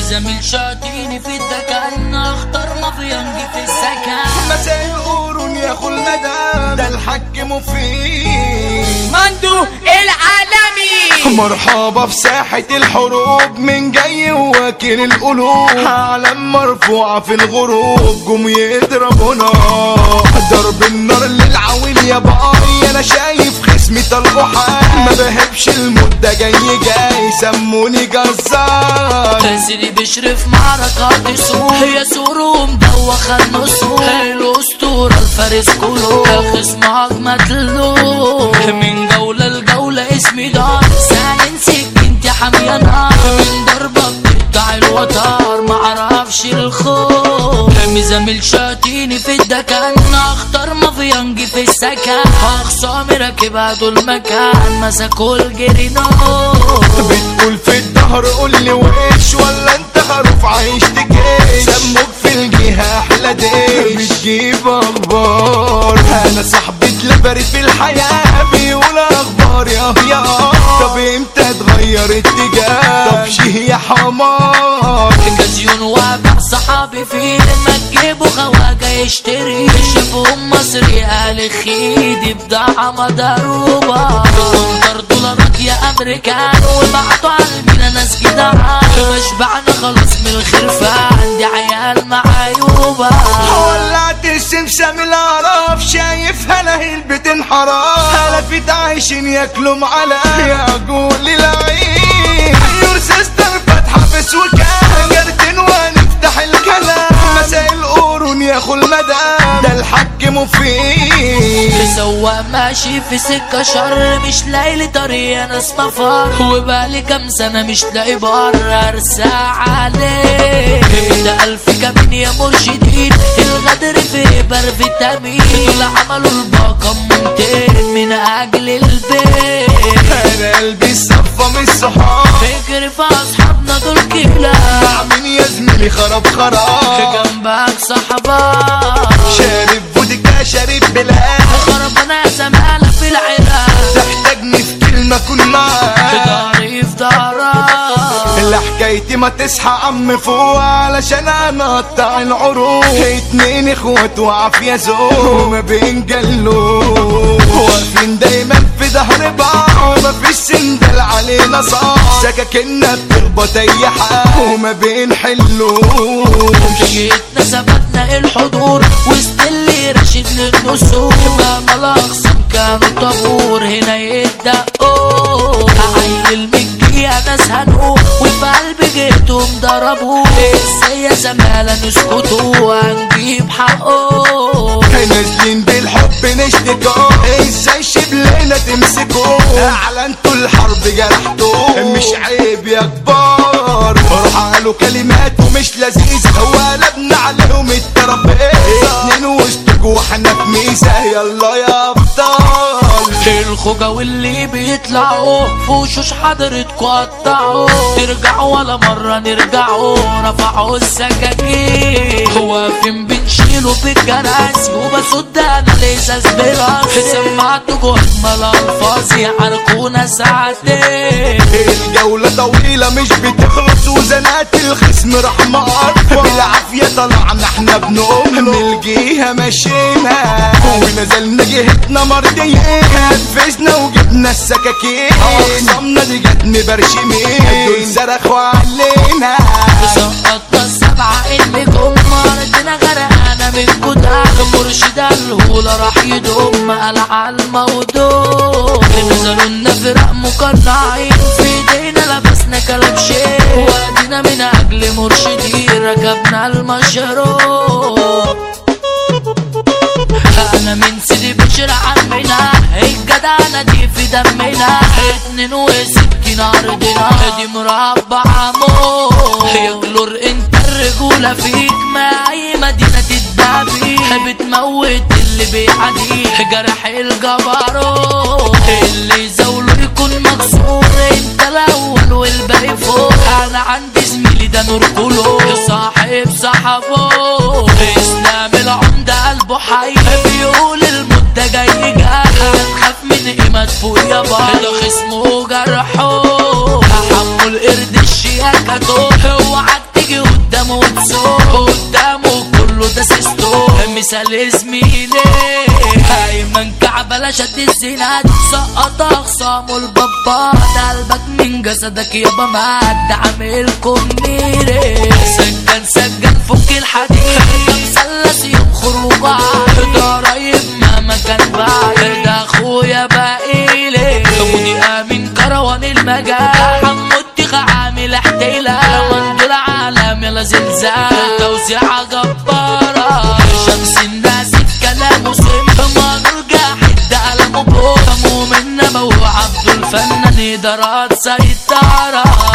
زميل شاتيني في الدكان اختار مافيانجي في السكن مساء القرون يا اخو المدام ده الحاج مفيد مندو العالمي مرحبا في ساحة الحروب من جاي واكل القلوب علم مرفوعة في الغروب جم يضربونا ضرب النار للعويل يا بقاي انا شايف خصمي طلقوا حال ما بهبش المدة جاي جاي سموني جزار تنزلي بشرف معركة سور هي سور ومدوخة النسور الأسطورة الفارس كله خصمك متلوب من جولة لجولة اسمي دار ساين سكنتي حامية نار من ضربة بتقطع الوتر معرفش الخوف مزامل شاتيني في الدكان اختار مافيانجي في السكن اخصامي راكبها دول مكان مسكوا الجرينات بتقول في الظهر قول لي وش ولا انت خروف عايش تجيش سموك في الجهة احلى ديش بتجيب اخبار انا صاحبي اتلبري في الحياة بيقول اخبار يا يا طب امتى اتغير اتجاه طب شيه يا حمار جازيون وابع صحابي في لما تجيبوا خواجة يشتري شافهم مصري قال خيدي بضاعة مضروبة دولار دولارات يا امريكان وبعتوا على المينا ناس جدعان بشبعنا خلاص من الخرفان دي عيال معيوبة ولعت السمسم العرف شايف هلاهيل بتنحرف هلفت عايشين ياكلوا معلقة يا قول العين يور سيستر فاتحة في سوكان جرتين ونفتح الكلام مساء القرون يا اخو المدام ده الحاج مفيد سواق ماشي في سكة شر مش لاقي لي طريق انا اسمه فار وبقالي كام سنة مش لاقي بر ارسى عليه ده الف كمين يا مرشدين الغدر في بر فيتامين دول عملوا الباقة ممتين من اجل البيت انا قلبي صفى من الصحاب فكر في اصحابنا دول كده مع مين يا زميلي خراب خراب جنبك صحبك شارب فودكا شارب بلاد خربنا زمالة في العراق تحتاجني في كلمة كن معاك داري في دارك اللي حكايتي ما تصحى عم فوق علشان انا اقطع العروق اتنين اخوات وعافية ذوق وما بين جلوب واقفين دايما في ظهر بعض ومفيش سندل علينا صعب سكاكنا بتخبط اي حاجة وما بين حلوب جيتنا ثبتنا الحضور وسط اللي راشد للنسور ما ملاخصم كانوا طابور هنا يدقوا عيل مجي ناس هنقول وفي قلبي جيتهم ضربوا ازاي يا زمالة نسكتوا هنجيب حقه نازلين بالحب نشتكوا ازاي شبلنا تمسكوا اعلنتوا الحرب جرحتوا مش عيب يا كبار روح قالوا كلمات ومش لذيذة وقلبنا عليهم الترابيزة اتنين وسطكوا واحنا في ميزة يلا يا ابطال الخوجة واللي بيطلعوا في وشوش حضرتكوا قطعوا ترجعوا ولا مرة نرجعوا رفعوا السكاكين واقفين بنشيله بالكراسي وبصد انا الازاز براسي سمعتكوا اجمل الفاظ يعرقونا ساعتين الجولة طويلة مش بتخلص وزنات الخصم راح مقرفة بالعافية طلعنا احنا بنقوم من الجهة مشينا ونزلنا جهتنا مرضيين نفذنا وجبنا السكاكين اقسامنا دي جت مبرشمين دول صرخوا علينا سقطنا السبعة اللي جم ردنا غرقانة من كتاب مرشد الهولة راح يدوم قلع الموضوع نزلوا لنا فرق مقنعين في ايدينا لبسنا كلام شيء وادينا من اجل مرشدين ركبنا المشروع انا من سيدي بشر عمنا الجدعنة دي في دمنا اتنين وستين ارضنا دي مربع عمود يجلر انت الرجولة فيك ما اي مدينة تتباع فيك بتموت اللي بيعديك جرح الجبروت اللي زوله يكون مكسور انت الاول والباقي فوق انا عندي زميلي ده نور كله صاحب صحابه اسلام العمدة قلبه حي بيقول المدة جاي جاي هنخاف من ايه مدفوق يا بابا ده خصمه جرحه حمو القرد الشياكة اوعى مثال زميلي ايمن كعبلة شد الزناد سقط اخصامه البابا ده قلبك من جسدك يابا مات عاملكم ميري سجن سجن فك الحديد ده مثلث يوم خروج ده قريب مهما كان بعيد ده اخويا باقيلي مودي امين كروان المجال حمودي عامل احتيلة مندول عالم يلا زلزال توزيعة جبارة شمس الناس كلامه سم ما نرجع حد قلمه بوم مؤمن نبوي عبد الفنان ادارات سيطرة